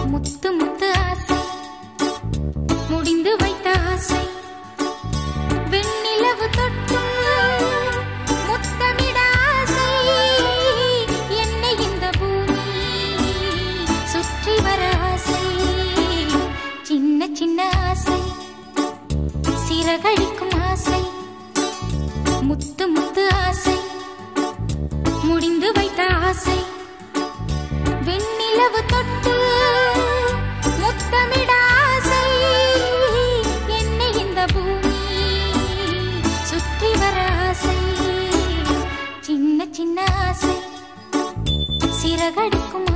முத்து முத்து ஆசை முடிந்து வைத்த ஆசை வெண்ணிலவு தொட்டு முத்தமிட ஆசை என்னை இந்த பூமி சுற்றி வர ஆசை சின்ன சின்ன ஆசை சிறகழிக்கும் ஆசை முத்து முத்து ஆசை முடிந்து வைத்த ஆசை வெண்ணிலவு தொட்டு முத்தமிட ஆசை என்னை இந்த பூமி சுற்றி வர ஆசை சின்ன சின்ன ஆசை சிறகடிக்கும்